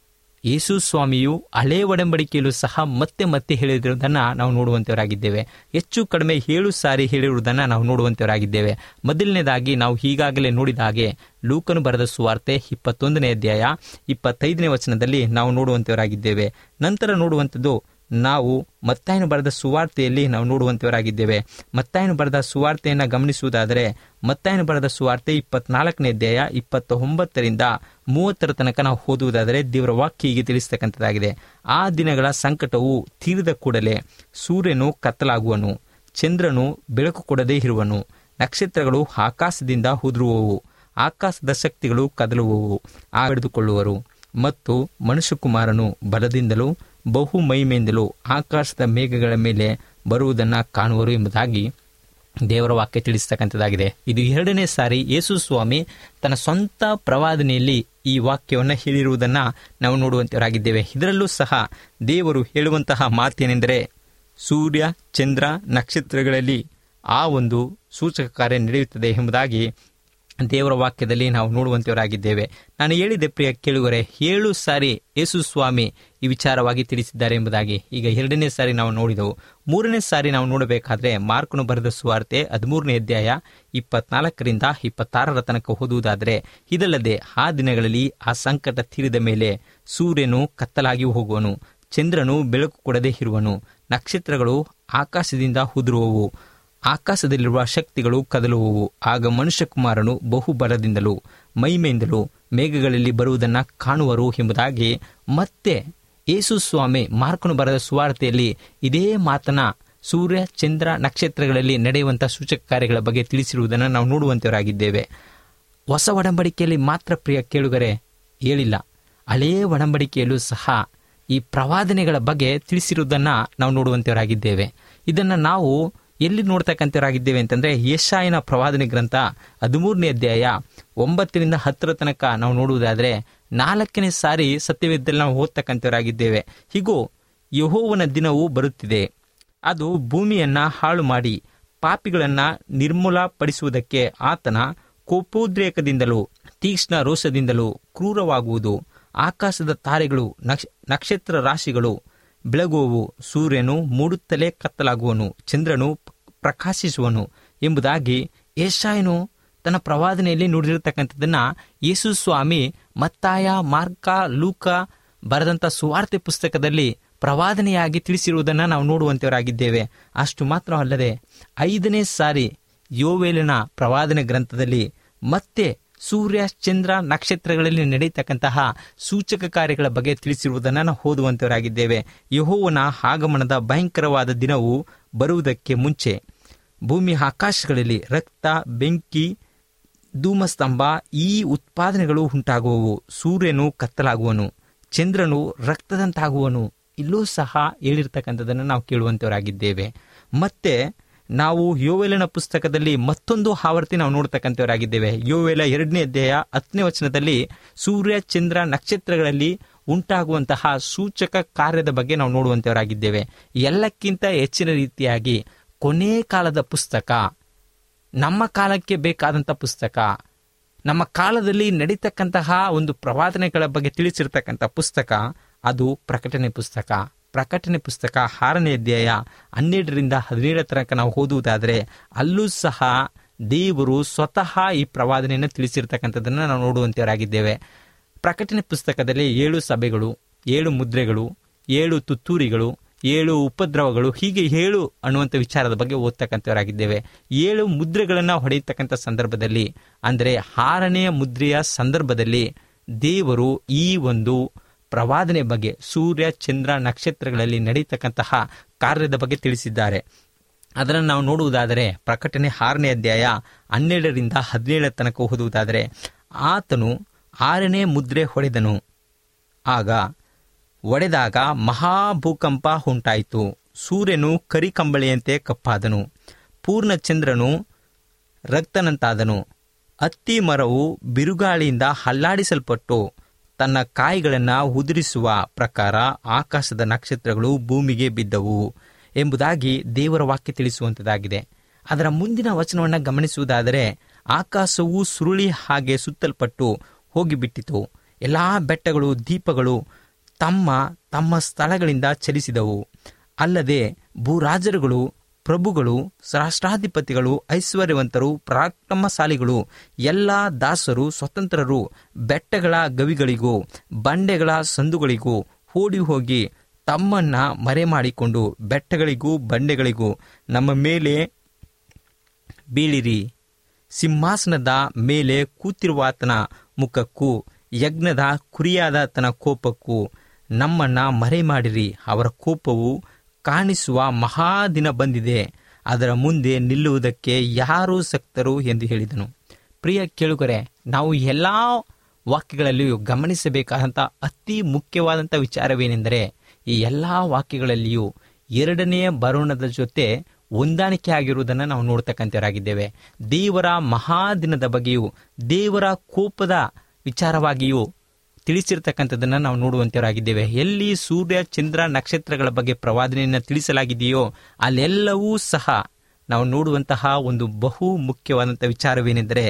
ಯೇಸು ಸ್ವಾಮಿಯು ಹಳೇ ಒಡಂಬಡಿಕೆಯಲ್ಲೂ ಸಹ ಮತ್ತೆ ಮತ್ತೆ ಹೇಳಿರುವುದನ್ನು ನಾವು ನೋಡುವಂತವರಾಗಿದ್ದೇವೆ ಹೆಚ್ಚು ಕಡಿಮೆ ಏಳು ಸಾರಿ ಹೇಳಿರುವುದನ್ನು ನಾವು ನೋಡುವಂತವರಾಗಿದ್ದೇವೆ ಮೊದಲನೇದಾಗಿ ನಾವು ಈಗಾಗಲೇ ನೋಡಿದ ಹಾಗೆ ಲೂಕನು ಬರೆದ ಸುವಾರ್ತೆ ಇಪ್ಪತ್ತೊಂದನೇ ಅಧ್ಯಾಯ ಇಪ್ಪತ್ತೈದನೇ ವಚನದಲ್ಲಿ ನಾವು ನೋಡುವಂತವರಾಗಿದ್ದೇವೆ ನಂತರ ನೋಡುವಂಥದ್ದು ನಾವು ಮತ್ತಾಯನು ಬರೆದ ಸುವಾರ್ತೆಯಲ್ಲಿ ನಾವು ನೋಡುವಂತವರಾಗಿದ್ದೇವೆ ಮತ್ತಾಯನು ಬರೆದ ಸುವಾರ್ತೆಯನ್ನು ಗಮನಿಸುವುದಾದರೆ ಮತ್ತಾಯನು ಬರೆದ ಸುವಾರ್ತೆ ಇಪ್ಪತ್ನಾಲ್ಕನೇ ಅಧ್ಯಾಯ ಇಪ್ಪತ್ತ ಒಂಬತ್ತರಿಂದ ಮೂವತ್ತರ ತನಕ ನಾವು ಓದುವುದಾದರೆ ದೇವರ ವಾಕ್ಯ ಹೀಗೆ ತಿಳಿಸ್ತಕ್ಕಂಥದ್ದಾಗಿದೆ ಆ ದಿನಗಳ ಸಂಕಟವು ತೀರಿದ ಕೂಡಲೇ ಸೂರ್ಯನು ಕತ್ತಲಾಗುವನು ಚಂದ್ರನು ಬೆಳಕು ಕೊಡದೇ ಇರುವನು ನಕ್ಷತ್ರಗಳು ಆಕಾಶದಿಂದ ಉದುರುವವು ಆಕಾಶದ ಶಕ್ತಿಗಳು ಕದಲುವವು ಆಡಿದುಕೊಳ್ಳುವರು ಮತ್ತು ಮನುಷ್ಯಕುಮಾರನು ಬಲದಿಂದಲೂ ಬಹು ಮಹಿಮೆಯಿಂದಲೂ ಆಕಾಶದ ಮೇಘಗಳ ಮೇಲೆ ಬರುವುದನ್ನು ಕಾಣುವರು ಎಂಬುದಾಗಿ ದೇವರ ವಾಕ್ಯ ತಿಳಿಸ್ತಕ್ಕಂಥದ್ದಾಗಿದೆ ಇದು ಎರಡನೇ ಸಾರಿ ಯೇಸು ಸ್ವಾಮಿ ತನ್ನ ಸ್ವಂತ ಪ್ರವಾದನೆಯಲ್ಲಿ ಈ ವಾಕ್ಯವನ್ನು ಹೇಳಿರುವುದನ್ನು ನಾವು ನೋಡುವಂತವರಾಗಿದ್ದೇವೆ ಇದರಲ್ಲೂ ಸಹ ದೇವರು ಹೇಳುವಂತಹ ಮಾತೇನೆಂದರೆ ಸೂರ್ಯ ಚಂದ್ರ ನಕ್ಷತ್ರಗಳಲ್ಲಿ ಆ ಒಂದು ಸೂಚಕ ಕಾರ್ಯ ನಡೆಯುತ್ತದೆ ಎಂಬುದಾಗಿ ದೇವರ ವಾಕ್ಯದಲ್ಲಿ ನಾವು ನೋಡುವಂತವರಾಗಿದ್ದೇವೆ ನಾನು ಹೇಳಿದೆ ಪ್ರಿಯ ಕೇಳುವರೆ ಏಳು ಸಾರಿ ಯೇಸು ಸ್ವಾಮಿ ಈ ವಿಚಾರವಾಗಿ ತಿಳಿಸಿದ್ದಾರೆ ಎಂಬುದಾಗಿ ಈಗ ಎರಡನೇ ಸಾರಿ ನಾವು ನೋಡಿದೆವು ಮೂರನೇ ಸಾರಿ ನಾವು ನೋಡಬೇಕಾದ್ರೆ ಮಾರ್ಕನು ಬರೆದ ಸುವಾರ್ತೆ ಹದಿಮೂರನೇ ಅಧ್ಯಾಯ ಇಪ್ಪತ್ನಾಲ್ಕರಿಂದ ಇಪ್ಪತ್ತಾರರ ತನಕ ಓದುವುದಾದರೆ ಇದಲ್ಲದೆ ಆ ದಿನಗಳಲ್ಲಿ ಆ ಸಂಕಟ ತೀರಿದ ಮೇಲೆ ಸೂರ್ಯನು ಕತ್ತಲಾಗಿ ಹೋಗುವನು ಚಂದ್ರನು ಬೆಳಕು ಕೊಡದೇ ಇರುವನು ನಕ್ಷತ್ರಗಳು ಆಕಾಶದಿಂದ ಉದುರುವವು ಆಕಾಶದಲ್ಲಿರುವ ಶಕ್ತಿಗಳು ಕದಲುವವು ಆಗ ಮನುಷ್ಯಕುಮಾರನು ಬಹುಬಲದಿಂದಲೂ ಮಹಿಮೆಯಿಂದಲೂ ಮೇಘಗಳಲ್ಲಿ ಬರುವುದನ್ನು ಕಾಣುವರು ಎಂಬುದಾಗಿ ಮತ್ತೆ ಯೇಸು ಸ್ವಾಮಿ ಮಾರ್ಕನು ಬರೆದ ಸುವಾರ್ತೆಯಲ್ಲಿ ಇದೇ ಮಾತನ ಸೂರ್ಯ ಚಂದ್ರ ನಕ್ಷತ್ರಗಳಲ್ಲಿ ನಡೆಯುವಂಥ ಸೂಚಕ ಕಾರ್ಯಗಳ ಬಗ್ಗೆ ತಿಳಿಸಿರುವುದನ್ನು ನಾವು ನೋಡುವಂತವರಾಗಿದ್ದೇವೆ ಹೊಸ ಒಡಂಬಡಿಕೆಯಲ್ಲಿ ಮಾತ್ರ ಪ್ರಿಯ ಕೇಳುಗರೆ ಹೇಳಿಲ್ಲ ಹಳೆಯ ಒಡಂಬಡಿಕೆಯಲ್ಲೂ ಸಹ ಈ ಪ್ರವಾದನೆಗಳ ಬಗ್ಗೆ ತಿಳಿಸಿರುವುದನ್ನು ನಾವು ನೋಡುವಂತವರಾಗಿದ್ದೇವೆ ಇದನ್ನು ನಾವು ಎಲ್ಲಿ ನೋಡ್ತಕ್ಕಂಥವರಾಗಿದ್ದೇವೆ ಅಂತಂದರೆ ಯಶಾಯನ ಪ್ರವಾದನೆ ಗ್ರಂಥ ಹದಿಮೂರನೇ ಅಧ್ಯಾಯ ಒಂಬತ್ತರಿಂದ ಹತ್ತರ ತನಕ ನಾವು ನೋಡುವುದಾದರೆ ನಾಲ್ಕನೇ ಸಾರಿ ಸತ್ಯವೇದದಲ್ಲಿ ನಾವು ಓದ್ತಕ್ಕಂಥವರಾಗಿದ್ದೇವೆ ಹೀಗೂ ಯಹೋವನ ದಿನವು ಬರುತ್ತಿದೆ ಅದು ಭೂಮಿಯನ್ನ ಹಾಳು ಮಾಡಿ ಪಾಪಿಗಳನ್ನ ನಿರ್ಮೂಲಪಡಿಸುವುದಕ್ಕೆ ಆತನ ಕೋಪೋದ್ರೇಕದಿಂದಲೂ ತೀಕ್ಷ್ಣ ರೋಷದಿಂದಲೂ ಕ್ರೂರವಾಗುವುದು ಆಕಾಶದ ತಾರೆಗಳು ನಕ್ಷ ನಕ್ಷತ್ರ ರಾಶಿಗಳು ಬೆಳಗುವವು ಸೂರ್ಯನು ಮೂಡುತ್ತಲೇ ಕತ್ತಲಾಗುವನು ಚಂದ್ರನು ಪ್ರಕಾಶಿಸುವನು ಎಂಬುದಾಗಿ ಏಷಾಯನು ತನ್ನ ಪ್ರವಾದನೆಯಲ್ಲಿ ನುಡಿದಿರತಕ್ಕಂಥದ್ದನ್ನ ಯೇಸು ಸ್ವಾಮಿ ಮತ್ತಾಯ ಮಾರ್ಕ ಲೂಕ ಬರೆದಂಥ ಸುವಾರ್ತೆ ಪುಸ್ತಕದಲ್ಲಿ ಪ್ರವಾದನೆಯಾಗಿ ತಿಳಿಸಿರುವುದನ್ನು ನಾವು ನೋಡುವಂತವರಾಗಿದ್ದೇವೆ ಅಷ್ಟು ಮಾತ್ರ ಅಲ್ಲದೆ ಐದನೇ ಸಾರಿ ಯೋವೇಲಿನ ಪ್ರವಾದನೆ ಗ್ರಂಥದಲ್ಲಿ ಮತ್ತೆ ಸೂರ್ಯ ಚಂದ್ರ ನಕ್ಷತ್ರಗಳಲ್ಲಿ ನಡೆಯತಕ್ಕಂತಹ ಸೂಚಕ ಕಾರ್ಯಗಳ ಬಗ್ಗೆ ತಿಳಿಸಿರುವುದನ್ನು ನಾವು ಓದುವಂತವರಾಗಿದ್ದೇವೆ ಯಹೋವನ ಆಗಮನದ ಭಯಂಕರವಾದ ದಿನವು ಬರುವುದಕ್ಕೆ ಮುಂಚೆ ಭೂಮಿ ಆಕಾಶಗಳಲ್ಲಿ ರಕ್ತ ಬೆಂಕಿ ಧೂಮಸ್ತಂಭ ಈ ಉತ್ಪಾದನೆಗಳು ಉಂಟಾಗುವವು ಸೂರ್ಯನು ಕತ್ತಲಾಗುವನು ಚಂದ್ರನು ರಕ್ತದಂತಾಗುವನು ಇಲ್ಲೂ ಸಹ ಹೇಳಿರ್ತಕ್ಕಂಥದ್ದನ್ನು ನಾವು ಕೇಳುವಂಥವರಾಗಿದ್ದೇವೆ ಮತ್ತೆ ನಾವು ಯೋವೇಲನ ಪುಸ್ತಕದಲ್ಲಿ ಮತ್ತೊಂದು ಆವರ್ತಿ ನಾವು ನೋಡ್ತಕ್ಕಂಥವರಾಗಿದ್ದೇವೆ ಯೋವೇಲ ಎರಡನೇ ಅಧ್ಯಾಯ ಹತ್ತನೇ ವಚನದಲ್ಲಿ ಸೂರ್ಯ ಚಂದ್ರ ನಕ್ಷತ್ರಗಳಲ್ಲಿ ಉಂಟಾಗುವಂತಹ ಸೂಚಕ ಕಾರ್ಯದ ಬಗ್ಗೆ ನಾವು ನೋಡುವಂಥವರಾಗಿದ್ದೇವೆ ಎಲ್ಲಕ್ಕಿಂತ ಹೆಚ್ಚಿನ ರೀತಿಯಾಗಿ ಕೊನೆ ಕಾಲದ ಪುಸ್ತಕ ನಮ್ಮ ಕಾಲಕ್ಕೆ ಬೇಕಾದಂಥ ಪುಸ್ತಕ ನಮ್ಮ ಕಾಲದಲ್ಲಿ ನಡೀತಕ್ಕಂತಹ ಒಂದು ಪ್ರವಾದನೆಗಳ ಬಗ್ಗೆ ತಿಳಿಸಿರ್ತಕ್ಕಂಥ ಪುಸ್ತಕ ಅದು ಪ್ರಕಟಣೆ ಪುಸ್ತಕ ಪ್ರಕಟಣೆ ಪುಸ್ತಕ ಆರನೇ ಅಧ್ಯಾಯ ಹನ್ನೆರಡರಿಂದ ಹದಿನೇಳರ ತನಕ ನಾವು ಓದುವುದಾದರೆ ಅಲ್ಲೂ ಸಹ ದೇವರು ಸ್ವತಃ ಈ ಪ್ರವಾದನೆಯನ್ನು ತಿಳಿಸಿರ್ತಕ್ಕಂಥದ್ದನ್ನು ನಾವು ನೋಡುವಂತವರಾಗಿದ್ದೇವೆ ಪ್ರಕಟಣೆ ಪುಸ್ತಕದಲ್ಲಿ ಏಳು ಸಭೆಗಳು ಏಳು ಮುದ್ರೆಗಳು ಏಳು ತುತ್ತೂರಿಗಳು ಏಳು ಉಪದ್ರವಗಳು ಹೀಗೆ ಏಳು ಅನ್ನುವಂಥ ವಿಚಾರದ ಬಗ್ಗೆ ಓದ್ತಕ್ಕಂಥವರಾಗಿದ್ದೇವೆ ಏಳು ಮುದ್ರೆಗಳನ್ನು ಹೊಡೆಯತಕ್ಕಂಥ ಸಂದರ್ಭದಲ್ಲಿ ಅಂದರೆ ಆರನೆಯ ಮುದ್ರೆಯ ಸಂದರ್ಭದಲ್ಲಿ ದೇವರು ಈ ಒಂದು ಪ್ರವಾದನೆ ಬಗ್ಗೆ ಸೂರ್ಯ ಚಂದ್ರ ನಕ್ಷತ್ರಗಳಲ್ಲಿ ನಡೀತಕ್ಕಂತಹ ಕಾರ್ಯದ ಬಗ್ಗೆ ತಿಳಿಸಿದ್ದಾರೆ ಅದನ್ನು ನಾವು ನೋಡುವುದಾದರೆ ಪ್ರಕಟಣೆ ಆರನೇ ಅಧ್ಯಾಯ ಹನ್ನೆರಡರಿಂದ ಹದಿನೇಳರ ತನಕ ಓದುವುದಾದರೆ ಆತನು ಆರನೇ ಮುದ್ರೆ ಹೊಡೆದನು ಆಗ ಒಡೆದಾಗ ಮಹಾಭೂಕಂಪ ಉಂಟಾಯಿತು ಸೂರ್ಯನು ಕರಿಕಂಬಳಿಯಂತೆ ಕಪ್ಪಾದನು ಪೂರ್ಣಚಂದ್ರನು ರಕ್ತನಂತಾದನು ಅತ್ತಿ ಮರವು ಬಿರುಗಾಳಿಯಿಂದ ಹಲ್ಲಾಡಿಸಲ್ಪಟ್ಟು ತನ್ನ ಕಾಯಿಗಳನ್ನು ಉದುರಿಸುವ ಪ್ರಕಾರ ಆಕಾಶದ ನಕ್ಷತ್ರಗಳು ಭೂಮಿಗೆ ಬಿದ್ದವು ಎಂಬುದಾಗಿ ದೇವರ ವಾಕ್ಯ ತಿಳಿಸುವಂಥದ್ದಾಗಿದೆ ಅದರ ಮುಂದಿನ ವಚನವನ್ನು ಗಮನಿಸುವುದಾದರೆ ಆಕಾಶವು ಸುರುಳಿ ಹಾಗೆ ಸುತ್ತಲ್ಪಟ್ಟು ಹೋಗಿಬಿಟ್ಟಿತು ಎಲ್ಲ ಬೆಟ್ಟಗಳು ದೀಪಗಳು ತಮ್ಮ ತಮ್ಮ ಸ್ಥಳಗಳಿಂದ ಚಲಿಸಿದವು ಅಲ್ಲದೆ ಭೂರಾಜರುಗಳು ಪ್ರಭುಗಳು ರಾಷ್ಟ್ರಾಧಿಪತಿಗಳು ಐಶ್ವರ್ಯವಂತರು ಪರಾಕ್ರಮಶಾಲಿಗಳು ಎಲ್ಲ ದಾಸರು ಸ್ವತಂತ್ರರು ಬೆಟ್ಟಗಳ ಗವಿಗಳಿಗೂ ಬಂಡೆಗಳ ಸಂದುಗಳಿಗೂ ಓಡಿ ಹೋಗಿ ತಮ್ಮನ್ನ ಮರೆ ಮಾಡಿಕೊಂಡು ಬೆಟ್ಟಗಳಿಗೂ ಬಂಡೆಗಳಿಗೂ ನಮ್ಮ ಮೇಲೆ ಬೀಳಿರಿ ಸಿಂಹಾಸನದ ಮೇಲೆ ಕೂತಿರುವಾತನ ಮುಖಕ್ಕೂ ಯಜ್ಞದ ಕುರಿಯಾದಾತನ ಕೋಪಕ್ಕೂ ನಮ್ಮನ್ನ ಮರೆ ಮಾಡಿರಿ ಅವರ ಕೋಪವು ಕಾಣಿಸುವ ಮಹಾದಿನ ಬಂದಿದೆ ಅದರ ಮುಂದೆ ನಿಲ್ಲುವುದಕ್ಕೆ ಯಾರೂ ಸಕ್ತರು ಎಂದು ಹೇಳಿದನು ಪ್ರಿಯ ಕೇಳುಗರೆ ನಾವು ಎಲ್ಲ ವಾಕ್ಯಗಳಲ್ಲಿಯೂ ಗಮನಿಸಬೇಕಾದಂಥ ಅತಿ ಮುಖ್ಯವಾದಂಥ ವಿಚಾರವೇನೆಂದರೆ ಈ ಎಲ್ಲ ವಾಕ್ಯಗಳಲ್ಲಿಯೂ ಎರಡನೆಯ ಬರೋಣದ ಜೊತೆ ಹೊಂದಾಣಿಕೆ ಆಗಿರುವುದನ್ನು ನಾವು ನೋಡ್ತಕ್ಕಂಥವರಾಗಿದ್ದೇವೆ ದೇವರ ಮಹಾದಿನದ ಬಗ್ಗೆಯೂ ದೇವರ ಕೋಪದ ವಿಚಾರವಾಗಿಯೂ ತಿಳಿಸಿರ್ತಕ್ಕಂಥದ್ದನ್ನು ನಾವು ನೋಡುವಂತವರಾಗಿದ್ದೇವೆ ಎಲ್ಲಿ ಸೂರ್ಯ ಚಂದ್ರ ನಕ್ಷತ್ರಗಳ ಬಗ್ಗೆ ಪ್ರವಾದನೆಯನ್ನು ತಿಳಿಸಲಾಗಿದೆಯೋ ಅಲ್ಲೆಲ್ಲವೂ ಸಹ ನಾವು ನೋಡುವಂತಹ ಒಂದು ಬಹು ಮುಖ್ಯವಾದಂಥ ವಿಚಾರವೇನೆಂದರೆ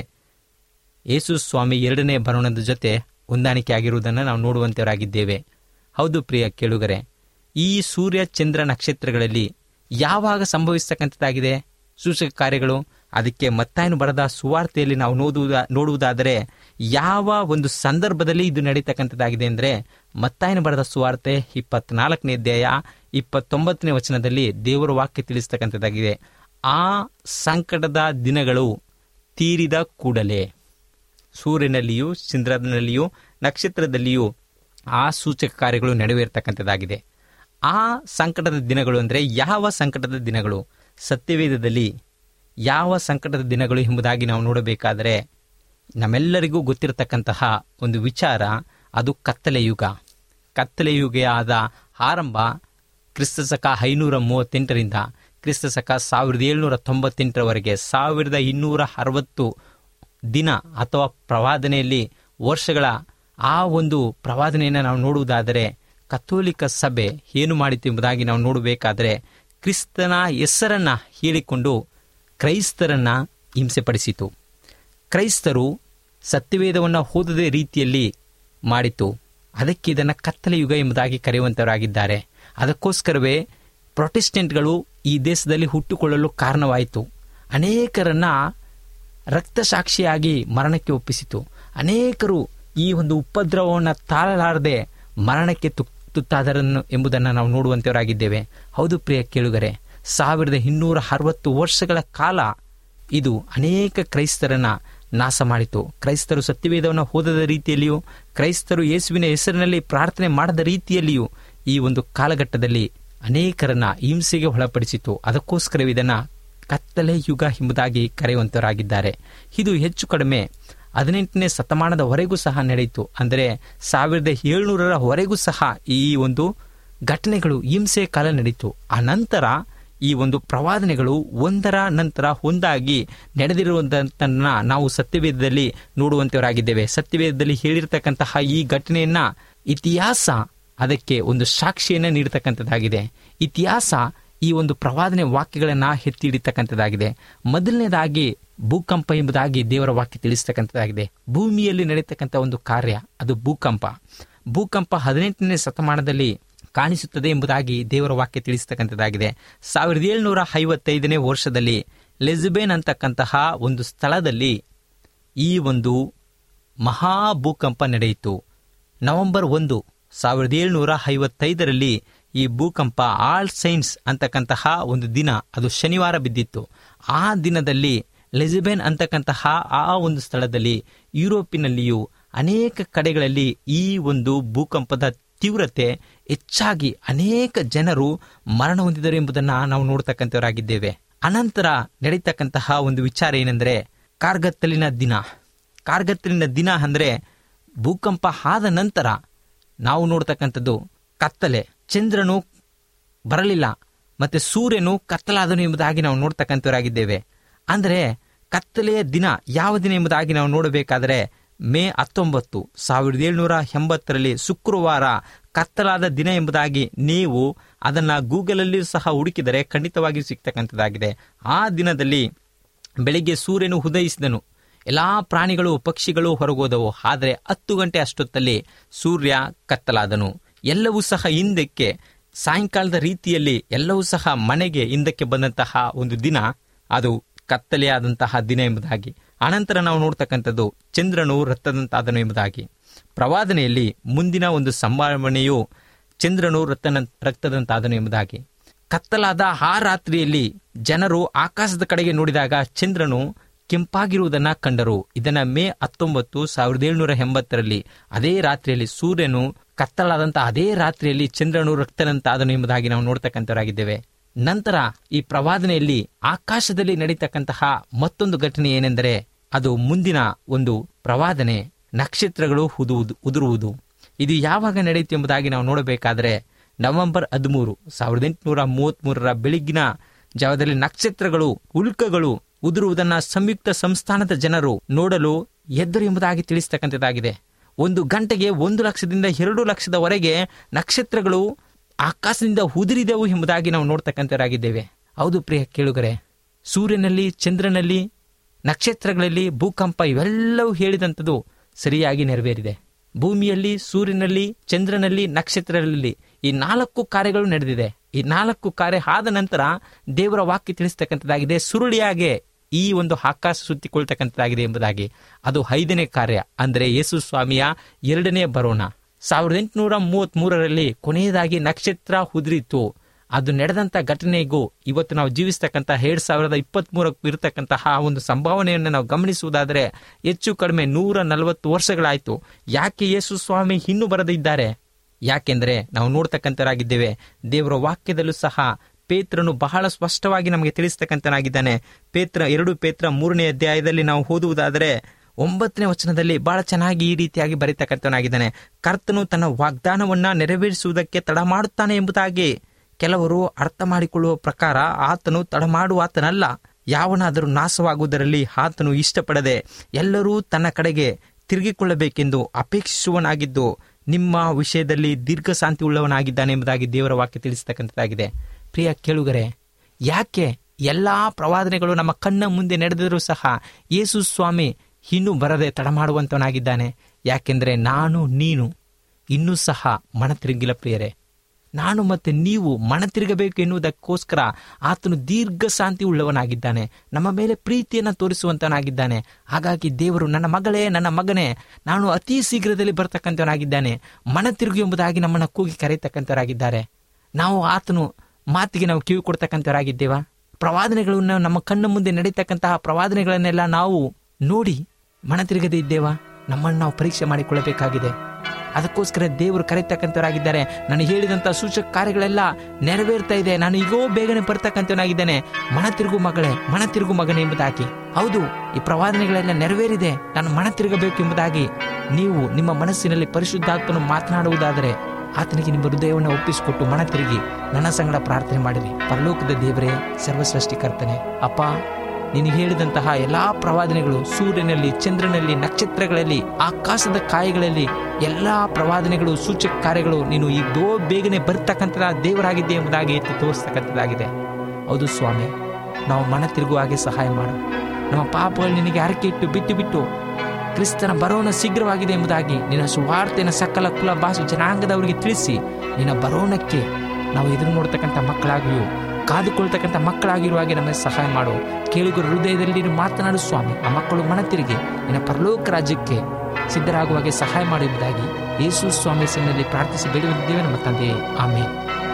ಯೇಸು ಸ್ವಾಮಿ ಎರಡನೇ ಬರೋಣದ ಜೊತೆ ಹೊಂದಾಣಿಕೆ ಆಗಿರುವುದನ್ನು ನಾವು ನೋಡುವಂತವರಾಗಿದ್ದೇವೆ ಹೌದು ಪ್ರಿಯ ಕೇಳುಗರೆ ಈ ಸೂರ್ಯ ಚಂದ್ರ ನಕ್ಷತ್ರಗಳಲ್ಲಿ ಯಾವಾಗ ಸಂಭವಿಸ್ತಕ್ಕಂಥದ್ದಾಗಿದೆ ಸೂಚಕ ಕಾರ್ಯಗಳು ಅದಕ್ಕೆ ಮತ್ತಾಯನು ಬರೆದ ಸುವಾರ್ತೆಯಲ್ಲಿ ನಾವು ನೋಡುವುದ ನೋಡುವುದಾದರೆ ಯಾವ ಒಂದು ಸಂದರ್ಭದಲ್ಲಿ ಇದು ನಡೀತಕ್ಕಂಥದ್ದಾಗಿದೆ ಅಂದರೆ ಮತ್ತಾಯನು ಬರೆದ ಸುವಾರ್ತೆ ಇಪ್ಪತ್ನಾಲ್ಕನೇ ಅಧ್ಯಾಯ ಇಪ್ಪತ್ತೊಂಬತ್ತನೇ ವಚನದಲ್ಲಿ ದೇವರ ವಾಕ್ಯ ತಿಳಿಸ್ತಕ್ಕಂಥದ್ದಾಗಿದೆ ಆ ಸಂಕಟದ ದಿನಗಳು ತೀರಿದ ಕೂಡಲೇ ಸೂರ್ಯನಲ್ಲಿಯೂ ಚಂದ್ರನಲ್ಲಿಯೂ ನಕ್ಷತ್ರದಲ್ಲಿಯೂ ಆ ಸೂಚಕ ಕಾರ್ಯಗಳು ನಡೆವೇರ್ತಕ್ಕಂಥದ್ದಾಗಿದೆ ಆ ಸಂಕಟದ ದಿನಗಳು ಅಂದರೆ ಯಾವ ಸಂಕಟದ ದಿನಗಳು ಸತ್ಯವೇದದಲ್ಲಿ ಯಾವ ಸಂಕಟದ ದಿನಗಳು ಎಂಬುದಾಗಿ ನಾವು ನೋಡಬೇಕಾದರೆ ನಮ್ಮೆಲ್ಲರಿಗೂ ಗೊತ್ತಿರತಕ್ಕಂತಹ ಒಂದು ವಿಚಾರ ಅದು ಕತ್ತಲೆ ಯುಗ ಕತ್ತಲೆ ಯುಗ ಆದ ಆರಂಭ ಕ್ರಿಸ್ತಶಕ ಐನೂರ ಮೂವತ್ತೆಂಟರಿಂದ ಕ್ರಿಸ್ತಶಕ ಸಾವಿರದ ಏಳ್ನೂರ ತೊಂಬತ್ತೆಂಟರವರೆಗೆ ಸಾವಿರದ ಇನ್ನೂರ ಅರವತ್ತು ದಿನ ಅಥವಾ ಪ್ರವಾದನೆಯಲ್ಲಿ ವರ್ಷಗಳ ಆ ಒಂದು ಪ್ರವಾದನೆಯನ್ನು ನಾವು ನೋಡುವುದಾದರೆ ಕಥೋಲಿಕ ಸಭೆ ಏನು ಮಾಡಿತು ಎಂಬುದಾಗಿ ನಾವು ನೋಡಬೇಕಾದರೆ ಕ್ರಿಸ್ತನ ಹೆಸರನ್ನ ಹೇಳಿಕೊಂಡು ಕ್ರೈಸ್ತರನ್ನ ಹಿಂಸೆಪಡಿಸಿತು ಕ್ರೈಸ್ತರು ಸತ್ಯವೇದವನ್ನು ಓದದ ರೀತಿಯಲ್ಲಿ ಮಾಡಿತು ಅದಕ್ಕೆ ಇದನ್ನು ಕತ್ತಲೆ ಯುಗ ಎಂಬುದಾಗಿ ಕರೆಯುವಂತವರಾಗಿದ್ದಾರೆ ಅದಕ್ಕೋಸ್ಕರವೇ ಪ್ರೊಟೆಸ್ಟೆಂಟ್ಗಳು ಈ ದೇಶದಲ್ಲಿ ಹುಟ್ಟುಕೊಳ್ಳಲು ಕಾರಣವಾಯಿತು ಅನೇಕರನ್ನ ರಕ್ತಸಾಕ್ಷಿಯಾಗಿ ಮರಣಕ್ಕೆ ಒಪ್ಪಿಸಿತು ಅನೇಕರು ಈ ಒಂದು ಉಪದ್ರವವನ್ನು ತಾಳಲಾರದೆ ಮರಣಕ್ಕೆ ತು ತುತ್ತಾದರನ್ನು ಎಂಬುದನ್ನು ನಾವು ನೋಡುವಂತವರಾಗಿದ್ದೇವೆ ಹೌದು ಪ್ರಿಯ ಕೇಳುಗರೆ ಸಾವಿರದ ಇನ್ನೂರ ಅರವತ್ತು ವರ್ಷಗಳ ಕಾಲ ಇದು ಅನೇಕ ಕ್ರೈಸ್ತರನ್ನ ನಾಶ ಮಾಡಿತು ಕ್ರೈಸ್ತರು ಸತ್ಯವೇದವನ್ನು ಓದದ ರೀತಿಯಲ್ಲಿಯೂ ಕ್ರೈಸ್ತರು ಯೇಸುವಿನ ಹೆಸರಿನಲ್ಲಿ ಪ್ರಾರ್ಥನೆ ಮಾಡದ ರೀತಿಯಲ್ಲಿಯೂ ಈ ಒಂದು ಕಾಲಘಟ್ಟದಲ್ಲಿ ಅನೇಕರನ್ನ ಹಿಂಸೆಗೆ ಒಳಪಡಿಸಿತು ಅದಕ್ಕೋಸ್ಕರ ಇದನ್ನ ಕತ್ತಲೆ ಯುಗ ಎಂಬುದಾಗಿ ಕರೆಯುವಂತವರಾಗಿದ್ದಾರೆ ಇದು ಹೆಚ್ಚು ಕಡಿಮೆ ಹದಿನೆಂಟನೇ ಶತಮಾನದವರೆಗೂ ಸಹ ನಡೆಯಿತು ಅಂದರೆ ಸಾವಿರದ ಏಳ್ನೂರರ ವರೆಗೂ ಸಹ ಈ ಒಂದು ಘಟನೆಗಳು ಹಿಂಸೆ ಕಾಲ ನಡೀತು ಆ ನಂತರ ಈ ಒಂದು ಪ್ರವಾದನೆಗಳು ಒಂದರ ನಂತರ ಒಂದಾಗಿ ನಡೆದಿರುವುದನ್ನ ನಾವು ಸತ್ಯವೇದದಲ್ಲಿ ನೋಡುವಂತವರಾಗಿದ್ದೇವೆ ಸತ್ಯವೇದದಲ್ಲಿ ಹೇಳಿರ್ತಕ್ಕಂತಹ ಈ ಘಟನೆಯನ್ನ ಇತಿಹಾಸ ಅದಕ್ಕೆ ಒಂದು ಸಾಕ್ಷಿಯನ್ನ ನೀಡತಕ್ಕಂಥದ್ದಾಗಿದೆ ಇತಿಹಾಸ ಈ ಒಂದು ಪ್ರವಾದನೆ ವಾಕ್ಯಗಳನ್ನ ಎತ್ತಿ ಹಿಡಿತಕ್ಕಂಥದ್ದಾಗಿದೆ ಮೊದಲನೇದಾಗಿ ಭೂಕಂಪ ಎಂಬುದಾಗಿ ದೇವರ ವಾಕ್ಯ ತಿಳಿಸ್ತಕ್ಕಂಥದ್ದಾಗಿದೆ ಭೂಮಿಯಲ್ಲಿ ನಡೀತಕ್ಕಂಥ ಒಂದು ಕಾರ್ಯ ಅದು ಭೂಕಂಪ ಭೂಕಂಪ ಹದಿನೆಂಟನೇ ಶತಮಾನದಲ್ಲಿ ಕಾಣಿಸುತ್ತದೆ ಎಂಬುದಾಗಿ ದೇವರ ವಾಕ್ಯ ತಿಳಿಸ್ತಕ್ಕಂಥದ್ದಾಗಿದೆ ಸಾವಿರದ ಏಳುನೂರ ಐವತ್ತೈದನೇ ವರ್ಷದಲ್ಲಿ ಲೆಜುಬೇನ್ ಅಂತಕ್ಕಂತಹ ಒಂದು ಸ್ಥಳದಲ್ಲಿ ಈ ಒಂದು ಮಹಾ ಭೂಕಂಪ ನಡೆಯಿತು ನವೆಂಬರ್ ಒಂದು ಸಾವಿರದ ಏಳುನೂರ ಐವತ್ತೈದರಲ್ಲಿ ಈ ಭೂಕಂಪ ಆಲ್ ಸೈನ್ಸ್ ಅಂತಕ್ಕಂತಹ ಒಂದು ದಿನ ಅದು ಶನಿವಾರ ಬಿದ್ದಿತ್ತು ಆ ದಿನದಲ್ಲಿ ಲೆಜಿಬೆನ್ ಅಂತಕ್ಕಂತಹ ಆ ಒಂದು ಸ್ಥಳದಲ್ಲಿ ಯುರೋಪಿನಲ್ಲಿಯೂ ಅನೇಕ ಕಡೆಗಳಲ್ಲಿ ಈ ಒಂದು ಭೂಕಂಪದ ತೀವ್ರತೆ ಹೆಚ್ಚಾಗಿ ಅನೇಕ ಜನರು ಮರಣ ಹೊಂದಿದರು ಎಂಬುದನ್ನು ನಾವು ನೋಡ್ತಕ್ಕಂಥವರಾಗಿದ್ದೇವೆ ಅನಂತರ ನಡೀತಕ್ಕಂತಹ ಒಂದು ವಿಚಾರ ಏನೆಂದರೆ ಕಾರ್ಗತ್ತಲಿನ ದಿನ ಕಾರ್ಗತ್ತಲಿನ ದಿನ ಅಂದರೆ ಭೂಕಂಪ ಆದ ನಂತರ ನಾವು ನೋಡ್ತಕ್ಕಂಥದ್ದು ಕತ್ತಲೆ ಚಂದ್ರನು ಬರಲಿಲ್ಲ ಮತ್ತೆ ಸೂರ್ಯನು ಕತ್ತಲಾದನು ಎಂಬುದಾಗಿ ನಾವು ನೋಡ್ತಕ್ಕಂಥವರಾಗಿದ್ದೇವೆ ಅಂದರೆ ಕತ್ತಲೆಯ ದಿನ ಯಾವ ದಿನ ಎಂಬುದಾಗಿ ನಾವು ನೋಡಬೇಕಾದರೆ ಮೇ ಹತ್ತೊಂಬತ್ತು ಸಾವಿರದ ಏಳುನೂರ ಎಂಬತ್ತರಲ್ಲಿ ಶುಕ್ರವಾರ ಕತ್ತಲಾದ ದಿನ ಎಂಬುದಾಗಿ ನೀವು ಅದನ್ನು ಗೂಗಲಲ್ಲಿಯೂ ಸಹ ಹುಡುಕಿದರೆ ಖಂಡಿತವಾಗಿಯೂ ಸಿಗ್ತಕ್ಕಂಥದ್ದಾಗಿದೆ ಆ ದಿನದಲ್ಲಿ ಬೆಳಿಗ್ಗೆ ಸೂರ್ಯನು ಉದಯಿಸಿದನು ಎಲ್ಲಾ ಪ್ರಾಣಿಗಳು ಪಕ್ಷಿಗಳು ಹೊರಗೋದವು ಆದರೆ ಹತ್ತು ಗಂಟೆ ಅಷ್ಟೊತ್ತಲ್ಲಿ ಸೂರ್ಯ ಕತ್ತಲಾದನು ಎಲ್ಲವೂ ಸಹ ಹಿಂದಕ್ಕೆ ಸಾಯಂಕಾಲದ ರೀತಿಯಲ್ಲಿ ಎಲ್ಲವೂ ಸಹ ಮನೆಗೆ ಹಿಂದಕ್ಕೆ ಬಂದಂತಹ ಒಂದು ದಿನ ಅದು ಕತ್ತಲೆಯಾದಂತಹ ದಿನ ಎಂಬುದಾಗಿ ಅನಂತರ ನಾವು ನೋಡ್ತಕ್ಕಂಥದ್ದು ಚಂದ್ರನು ರಕ್ತದಂತಾದನು ಎಂಬುದಾಗಿ ಪ್ರವಾದನೆಯಲ್ಲಿ ಮುಂದಿನ ಒಂದು ಸಂಭಾವನೆಯು ಚಂದ್ರನು ರಕ್ತನ ರಕ್ತದಂತಾದನು ಎಂಬುದಾಗಿ ಕತ್ತಲಾದ ಆ ರಾತ್ರಿಯಲ್ಲಿ ಜನರು ಆಕಾಶದ ಕಡೆಗೆ ನೋಡಿದಾಗ ಚಂದ್ರನು ಕೆಂಪಾಗಿರುವುದನ್ನ ಕಂಡರು ಇದನ್ನ ಮೇ ಹತ್ತೊಂಬತ್ತು ಸಾವಿರದ ಏಳುನೂರ ಎಂಬತ್ತರಲ್ಲಿ ಅದೇ ರಾತ್ರಿಯಲ್ಲಿ ಸೂರ್ಯನು ಕತ್ತಲಾದಂತಹ ಅದೇ ರಾತ್ರಿಯಲ್ಲಿ ಚಂದ್ರನು ರಕ್ತನಂತಾದನು ಎಂಬುದಾಗಿ ನಾವು ನೋಡ್ತಕ್ಕಂಥವರಾಗಿದ್ದೇವೆ ನಂತರ ಈ ಪ್ರವಾದನೆಯಲ್ಲಿ ಆಕಾಶದಲ್ಲಿ ನಡೀತಕ್ಕಂತಹ ಮತ್ತೊಂದು ಘಟನೆ ಏನೆಂದರೆ ಅದು ಮುಂದಿನ ಒಂದು ಪ್ರವಾದನೆ ನಕ್ಷತ್ರಗಳು ಉದುವುದು ಉದುರುವುದು ಇದು ಯಾವಾಗ ನಡೆಯಿತು ಎಂಬುದಾಗಿ ನಾವು ನೋಡಬೇಕಾದರೆ ನವೆಂಬರ್ ಹದಿಮೂರು ಸಾವಿರದ ಎಂಟುನೂರ ಮೂವತ್ಮೂರರ ಬೆಳಗ್ಗಿನ ಜಾವದಲ್ಲಿ ನಕ್ಷತ್ರಗಳು ಉಲ್ಕಗಳು ಉದುರುವುದನ್ನ ಸಂಯುಕ್ತ ಸಂಸ್ಥಾನದ ಜನರು ನೋಡಲು ಎದ್ದರು ಎಂಬುದಾಗಿ ತಿಳಿಸ್ತಕ್ಕಂಥದ್ದಾಗಿದೆ ಒಂದು ಗಂಟೆಗೆ ಒಂದು ಲಕ್ಷದಿಂದ ಎರಡು ಲಕ್ಷದವರೆಗೆ ನಕ್ಷತ್ರಗಳು ಆಕಾಶದಿಂದ ಉದುರಿದೆವು ಎಂಬುದಾಗಿ ನಾವು ನೋಡ್ತಕ್ಕಂಥವರಾಗಿದ್ದೇವೆ ಹೌದು ಪ್ರಿಯ ಕೇಳುಗರೆ ಸೂರ್ಯನಲ್ಲಿ ಚಂದ್ರನಲ್ಲಿ ನಕ್ಷತ್ರಗಳಲ್ಲಿ ಭೂಕಂಪ ಇವೆಲ್ಲವೂ ಹೇಳಿದಂಥದ್ದು ಸರಿಯಾಗಿ ನೆರವೇರಿದೆ ಭೂಮಿಯಲ್ಲಿ ಸೂರ್ಯನಲ್ಲಿ ಚಂದ್ರನಲ್ಲಿ ನಕ್ಷತ್ರಗಳಲ್ಲಿ ಈ ನಾಲ್ಕು ಕಾರ್ಯಗಳು ನಡೆದಿದೆ ಈ ನಾಲ್ಕು ಕಾರ್ಯ ಆದ ನಂತರ ದೇವರ ವಾಕ್ಯ ತಿಳಿಸ್ತಕ್ಕಂಥದ್ದಾಗಿದೆ ಸುರುಳಿಯಾಗೆ ಈ ಒಂದು ಆಕಾಶ ಸುತ್ತಿಕೊಳ್ತಕ್ಕಂಥದ್ದಾಗಿದೆ ಎಂಬುದಾಗಿ ಅದು ಐದನೇ ಕಾರ್ಯ ಅಂದರೆ ಯೇಸು ಸ್ವಾಮಿಯ ಎರಡನೇ ಬರೋಣ ಸಾವಿರದ ಎಂಟುನೂರ ಮೂವತ್ತ್ ಮೂರರಲ್ಲಿ ಕೊನೆಯದಾಗಿ ನಕ್ಷತ್ರ ಉದುರಿತು ಅದು ನಡೆದಂತ ಘಟನೆಗೂ ಇವತ್ತು ನಾವು ಜೀವಿಸ್ತಕ್ಕಂಥ ಎರಡ್ ಸಾವಿರದ ಇಪ್ಪತ್ತ್ ಮೂರಕ್ಕೂ ಇರತಕ್ಕಂತಹ ಒಂದು ಸಂಭಾವನೆಯನ್ನು ನಾವು ಗಮನಿಸುವುದಾದರೆ ಹೆಚ್ಚು ಕಡಿಮೆ ನೂರ ನಲವತ್ತು ವರ್ಷಗಳಾಯಿತು ಯಾಕೆ ಯೇಸು ಸ್ವಾಮಿ ಇನ್ನೂ ಬರದಿದ್ದಾರೆ ಯಾಕೆಂದ್ರೆ ನಾವು ನೋಡ್ತಕ್ಕಂಥರಾಗಿದ್ದೇವೆ ದೇವರ ವಾಕ್ಯದಲ್ಲೂ ಸಹ ಪೇತ್ರನು ಬಹಳ ಸ್ಪಷ್ಟವಾಗಿ ನಮಗೆ ತಿಳಿಸ್ತಕ್ಕಂಥನಾಗಿದ್ದಾನೆ ಪೇತ್ರ ಎರಡು ಪೇತ್ರ ಮೂರನೇ ಅಧ್ಯಾಯದಲ್ಲಿ ನಾವು ಓದುವುದಾದರೆ ಒಂಬತ್ತನೇ ವಚನದಲ್ಲಿ ಬಹಳ ಚೆನ್ನಾಗಿ ಈ ರೀತಿಯಾಗಿ ಬರೀತಕ್ಕಂಥನಾಗಿದ್ದಾನೆ ಕರ್ತನು ತನ್ನ ವಾಗ್ದಾನವನ್ನ ನೆರವೇರಿಸುವುದಕ್ಕೆ ತಡ ಮಾಡುತ್ತಾನೆ ಎಂಬುದಾಗಿ ಕೆಲವರು ಅರ್ಥ ಮಾಡಿಕೊಳ್ಳುವ ಪ್ರಕಾರ ಆತನು ತಡಮಾಡುವಾತನಲ್ಲ ಯಾವನಾದರೂ ನಾಶವಾಗುವುದರಲ್ಲಿ ಆತನು ಇಷ್ಟಪಡದೆ ಎಲ್ಲರೂ ತನ್ನ ಕಡೆಗೆ ತಿರುಗಿಕೊಳ್ಳಬೇಕೆಂದು ಅಪೇಕ್ಷಿಸುವನಾಗಿದ್ದು ನಿಮ್ಮ ವಿಷಯದಲ್ಲಿ ದೀರ್ಘ ಶಾಂತಿ ಉಳ್ಳವನಾಗಿದ್ದಾನೆ ಎಂಬುದಾಗಿ ದೇವರ ವಾಕ್ಯ ತಿಳಿಸ್ತಕ್ಕಂಥದ್ದಾಗಿದೆ ಪ್ರಿಯ ಕೇಳುಗರೆ ಯಾಕೆ ಎಲ್ಲಾ ಪ್ರವಾದನೆಗಳು ನಮ್ಮ ಕಣ್ಣ ಮುಂದೆ ನಡೆದರೂ ಸಹ ಯೇಸು ಸ್ವಾಮಿ ಇನ್ನೂ ಬರದೆ ತಡಮಾಡುವಂತವನಾಗಿದ್ದಾನೆ ಯಾಕೆಂದರೆ ನಾನು ನೀನು ಇನ್ನೂ ಸಹ ಮನ ತಿರುಗಿಲ್ಲ ಪ್ರಿಯರೇ ನಾನು ಮತ್ತೆ ನೀವು ಮನ ತಿರುಗಬೇಕು ಎನ್ನುವುದಕ್ಕೋಸ್ಕರ ಆತನು ದೀರ್ಘ ಶಾಂತಿ ಉಳ್ಳವನಾಗಿದ್ದಾನೆ ನಮ್ಮ ಮೇಲೆ ಪ್ರೀತಿಯನ್ನು ತೋರಿಸುವಂತನಾಗಿದ್ದಾನೆ ಹಾಗಾಗಿ ದೇವರು ನನ್ನ ಮಗಳೇ ನನ್ನ ಮಗನೇ ನಾನು ಅತಿ ಶೀಘ್ರದಲ್ಲಿ ಬರ್ತಕ್ಕಂಥವನಾಗಿದ್ದಾನೆ ಮನ ತಿರುಗು ಎಂಬುದಾಗಿ ನಮ್ಮನ್ನು ಕೂಗಿ ಕರೆಯತಕ್ಕಂಥವರಾಗಿದ್ದಾರೆ ನಾವು ಆತನು ಮಾತಿಗೆ ನಾವು ಕಿವಿ ಕೊಡ್ತಕ್ಕಂಥವರಾಗಿದ್ದೇವಾ ಪ್ರವಾದನೆಗಳನ್ನು ನಮ್ಮ ಕಣ್ಣ ಮುಂದೆ ನಡೀತಕ್ಕಂತಹ ಪ್ರವಾದನೆಗಳನ್ನೆಲ್ಲ ನಾವು ನೋಡಿ ಮನ ತಿರುಗದೆ ಇದ್ದೇವಾ ನಮ್ಮನ್ನು ನಾವು ಪರೀಕ್ಷೆ ಮಾಡಿಕೊಳ್ಳಬೇಕಾಗಿದೆ ಅದಕ್ಕೋಸ್ಕರ ದೇವರು ಕರೆತಕ್ಕಂಥವರಾಗಿದ್ದಾರೆ ನಾನು ಹೇಳಿದಂಥ ಸೂಚಕ ಕಾರ್ಯಗಳೆಲ್ಲ ನೆರವೇರ್ತಾ ಇದೆ ನಾನು ಈಗೋ ಬೇಗನೆ ಬರ್ತಕ್ಕಂಥವನಾಗಿದ್ದೇನೆ ಮನ ತಿರುಗು ಮಗಳೇ ಮನ ತಿರುಗು ಮಗನೇ ಎಂಬುದಾಗಿ ಹೌದು ಈ ಪ್ರವಾದನೆಗಳೆಲ್ಲ ನೆರವೇರಿದೆ ನಾನು ಮನ ತಿರುಗಬೇಕು ಎಂಬುದಾಗಿ ನೀವು ನಿಮ್ಮ ಮನಸ್ಸಿನಲ್ಲಿ ಪರಿಶುದ್ಧಾತ್ಮನು ಮಾತನಾಡುವುದಾದರೆ ಆತನಿಗೆ ನಿಮ್ಮ ಹೃದಯವನ್ನು ಒಪ್ಪಿಸಿಕೊಟ್ಟು ಮನ ತಿರುಗಿ ನನ್ನ ಸಂಗಡ ಪ್ರಾರ್ಥನೆ ಮಾಡಿರಿ ಪರಲೋಕದ ದೇವರೇ ಸರ್ವಸೃಷ್ಟಿಕರ್ತನೆ ಅಪ್ಪ ನೀನು ಹೇಳಿದಂತಹ ಎಲ್ಲಾ ಪ್ರವಾದನೆಗಳು ಸೂರ್ಯನಲ್ಲಿ ಚಂದ್ರನಲ್ಲಿ ನಕ್ಷತ್ರಗಳಲ್ಲಿ ಆಕಾಶದ ಕಾಯಿಗಳಲ್ಲಿ ಎಲ್ಲಾ ಪ್ರವಾದನೆಗಳು ಸೂಚಕ ಕಾರ್ಯಗಳು ನೀನು ಈ ದೋ ಬೇಗನೆ ಬರ್ತಕ್ಕಂಥ ದೇವರಾಗಿದ್ದೆ ಎಂಬುದಾಗಿ ಎತ್ತಿ ತೋರಿಸ್ತಕ್ಕಂಥದ್ದಾಗಿದೆ ಹೌದು ಸ್ವಾಮಿ ನಾವು ಮನ ತಿರುಗುವ ಹಾಗೆ ಸಹಾಯ ಮಾಡು ನಮ್ಮ ಪಾಪಗಳು ನಿನಗೆ ಅರಕೆ ಇಟ್ಟು ಬಿಟ್ಟು ಬಿಟ್ಟು ಕ್ರಿಸ್ತನ ಬರೋಣ ಶೀಘ್ರವಾಗಿದೆ ಎಂಬುದಾಗಿ ನಿನ್ನ ಸುವಾರ್ತೆಯನ್ನು ಸಕಲ ಕುಲ ಭಾಷೆ ಜನಾಂಗದವರಿಗೆ ತಿಳಿಸಿ ನಿನ್ನ ಬರೋಣಕ್ಕೆ ನಾವು ಎದುರು ನೋಡ್ತಕ್ಕಂಥ ಮಕ್ಕಳಾಗಿಯೂ ಕಾದುಕೊಳ್ತಕ್ಕಂಥ ಮಕ್ಕಳಾಗಿರುವಾಗೆ ನಮಗೆ ಸಹಾಯ ಮಾಡು ಕೇಳುಗರ ಹೃದಯದಲ್ಲಿ ನೀನು ಮಾತನಾಡು ಸ್ವಾಮಿ ಆ ಮಕ್ಕಳು ಮನ ತಿರುಗಿ ನಿನ್ನ ಪರಲೋಕ ರಾಜ್ಯಕ್ಕೆ ಸಿದ್ಧರಾಗುವಾಗೆ ಸಹಾಯ ಮಾಡುವುದಾಗಿ ಯೇಸು ಸ್ವಾಮಿ ಹೆಸರಿನಲ್ಲಿ ಪ್ರಾರ್ಥಿಸಿ ಬೇಡುವಂತಿದ್ದೇವೆ ನಮ್ಮ ತಂದೆಯೇ ಆಮೇಲೆ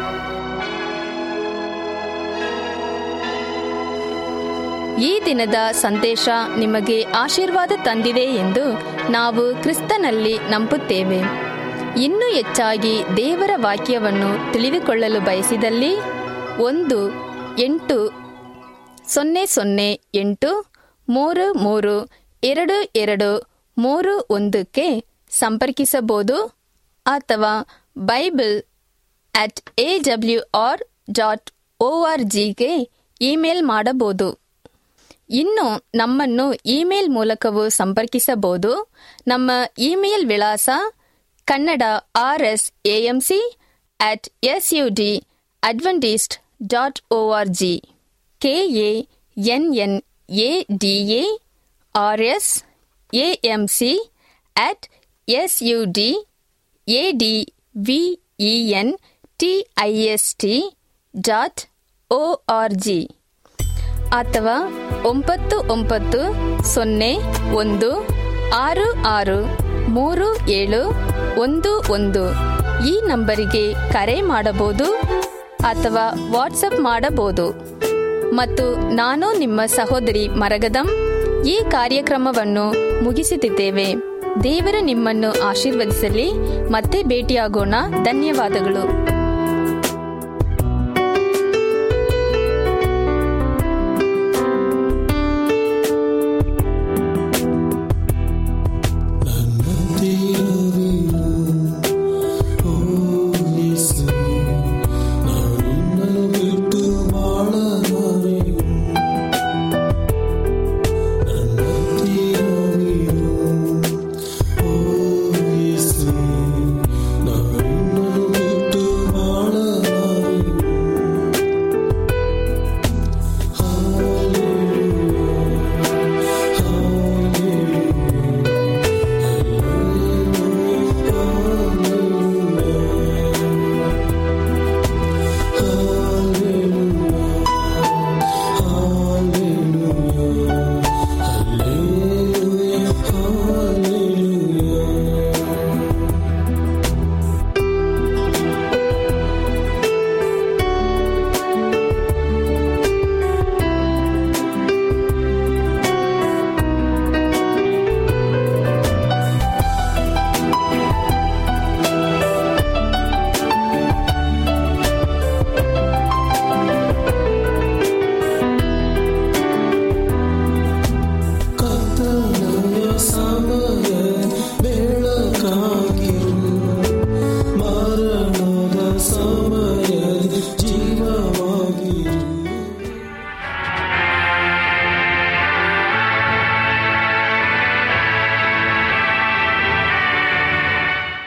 ಈ ದಿನದ ಸಂದೇಶ ನಿಮಗೆ ಆಶೀರ್ವಾದ ತಂದಿದೆ ಎಂದು ನಾವು ಕ್ರಿಸ್ತನಲ್ಲಿ ನಂಬುತ್ತೇವೆ ಇನ್ನೂ ಹೆಚ್ಚಾಗಿ ದೇವರ ವಾಕ್ಯವನ್ನು ತಿಳಿದುಕೊಳ್ಳಲು ಬಯಸಿದಲ್ಲಿ ಒಂದು ಎಂಟು ಸೊನ್ನೆ ಸೊನ್ನೆ ಎಂಟು ಮೂರು ಮೂರು ಎರಡು ಎರಡು ಮೂರು ಒಂದಕ್ಕೆ ಸಂಪರ್ಕಿಸಬಹುದು ಅಥವಾ Bible at A W R dot O R ಜಿಗೆ ಇಮೇಲ್ ಮಾಡಬಹುದು ಇನ್ನು ನಮ್ಮನ್ನು ಇಮೇಲ್ ಮೂಲಕವೂ ಸಂಪರ್ಕಿಸಬಹುದು ನಮ್ಮ ಇಮೇಲ್ ವಿಳಾಸ Kannada R S AMC at S U D Adventist dot O R G K A N N A D A R S AM C at S U D A D V E N T I S T dot O R G ಅಥವಾ ಒಂಬತ್ತು ಒಂಬತ್ತು ಸೊನ್ನೆ ಒಂದು ಆರು ಆರು ಮೂರು ಏಳು ಒಂದು ಒಂದು ಈ ನಂಬರಿಗೆ ಕರೆ ಮಾಡಬಹುದು ಅಥವಾ ವಾಟ್ಸಪ್ ಮಾಡಬಹುದು ಮತ್ತು ನಾನು ನಿಮ್ಮ ಸಹೋದರಿ ಮರಗದಂ ಈ ಕಾರ್ಯಕ್ರಮವನ್ನು ಮುಗಿಸುತ್ತಿದ್ದೇವೆ ದೇವರು ನಿಮ್ಮನ್ನು ಆಶೀರ್ವದಿಸಲಿ ಮತ್ತೆ ಭೇಟಿಯಾಗೋಣ ಧನ್ಯವಾದಗಳು